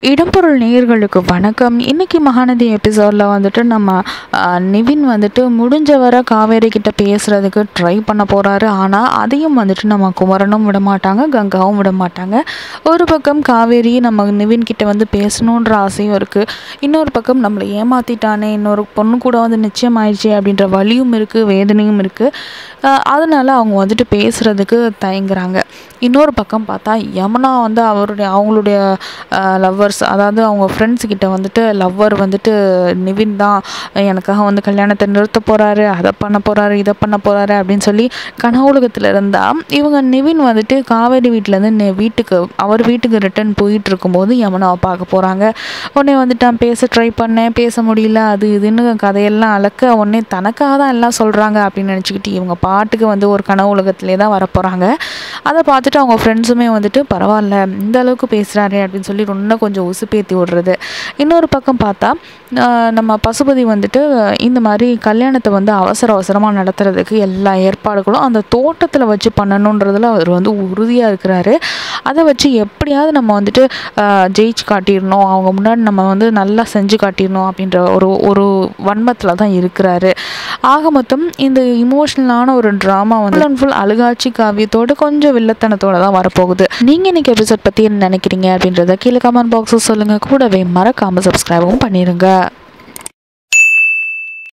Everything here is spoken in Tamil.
இடம்பொருள் நேயர்களுக்கு வணக்கம் இன்னைக்கு மகாநதி எபிசோடில் வந்துட்டு நம்ம ஆஹ், நிவின் வந்துட்டு முடிஞ்ச வரை காவேரி கிட்ட பேசுறதுக்கு ட்ரை பண்ண போறாரு ஆனால் அதையும் வந்துட்டு நம்ம குமரனும் விட மாட்டாங்க கங்காவும் விட மாட்டாங்க ஒரு பக்கம் காவேரி நம்ம நிவின் கிட்ட வந்து பேசணுன்ற ஆசையும் இருக்குது இன்னொரு பக்கம் நம்மளை ஏமாத்திட்டானே இன்னொரு பொண்ணு கூட வந்து நிச்சயம் ஆயிடுச்சு அப்படின்ற வலியும் இருக்குது வேதனையும் இருக்குது அதனால அவங்க வந்துட்டு பேசுறதுக்கு தயங்குறாங்க இன்னொரு பக்கம் பார்த்தா யமுனா வந்து அவருடைய அவங்களுடைய லவ்வர்ஸ் அதாவது அவங்க ஃப்ரெண்ட்ஸ் கிட்ட வந்துட்டு லவ்வர் வந்துட்டு நிவின் தான் எனக்காக வந்து கல்யாணத்தை நிறுத்த போகிறாரு அதை பண்ண போகிறாரு இதை பண்ண போகிறாரு அப்படின்னு சொல்லி கனவுலகத்தில் இருந்தால் இவங்க நிவின் வந்துட்டு காவேரி வீட்டிலேருந்து வீட்டுக்கு அவர் வீட்டுக்கு ரிட்டர்ன் போயிட்டு இருக்கும்போது யமுனாவை பார்க்க போகிறாங்க உடனே வந்துட்டு நான் பேச ட்ரை பண்ணேன் பேச முடியல அது இதுன்னு கதையெல்லாம் அளக்க உடனே தனக்காக தான் எல்லாம் சொல்கிறாங்க அப்படின்னு நினச்சிக்கிட்டு இவங்க பாட்டுக்கு வந்து ஒரு கனவு உலகத்திலே தான் வரப்போகிறாங்க அதை பார்த்துட்டு அவங்க ஃப்ரெண்ட்ஸுமே வந்துட்டு பரவாயில்ல இந்த அளவுக்கு பேசுகிறாரு அப்படின்னு சொல்லி இன்னும் கொஞ்சம் உசுப்பேத்தி விடுறது இன்னொரு பக்கம் பார்த்தா ஆஹ் நம்ம பசுபதி வந்துட்டு இந்த மாதிரி கல்யாணத்தை வந்து அவசர அவசரமாக நடத்துறதுக்கு எல்லா ஏற்பாடுகளும் அந்த தோட்டத்தில் வச்சு பண்ணணுன்றதுல அவர் வந்து உறுதியாக இருக்கிறாரு அதை வச்சு எப்படியாவது நம்ம வந்துட்டு ஆஹ் ஜெயிச்சு காட்டிடணும் அவங்க முன்னாடி நம்ம வந்து நல்லா செஞ்சு காட்டிடணும் அப்படின்ற ஒரு ஒரு வன்மத்தில் தான் இருக்கிறாரு ஆக மொத்தம் இந்த இமோஷனலான ஒரு ட்ராமா வந்து ஃபுல் அண்ட் ஃபுல் அழுகாட்சி காவியத்தோட கொஞ்சம் வில்லத்தனத்தோட தான் வரப்போகுது நீங்கள் இன்னைக்கு எபிசோட் பற்றி என்ன நினைக்கிறீங்க அப்படின்றத கீழே கமெண்ட் பாக்ஸில் சொல்லுங்கள் கூடவே மறக்காமல் சப்ஸ்கிரைபும் பண்ணிடுங்க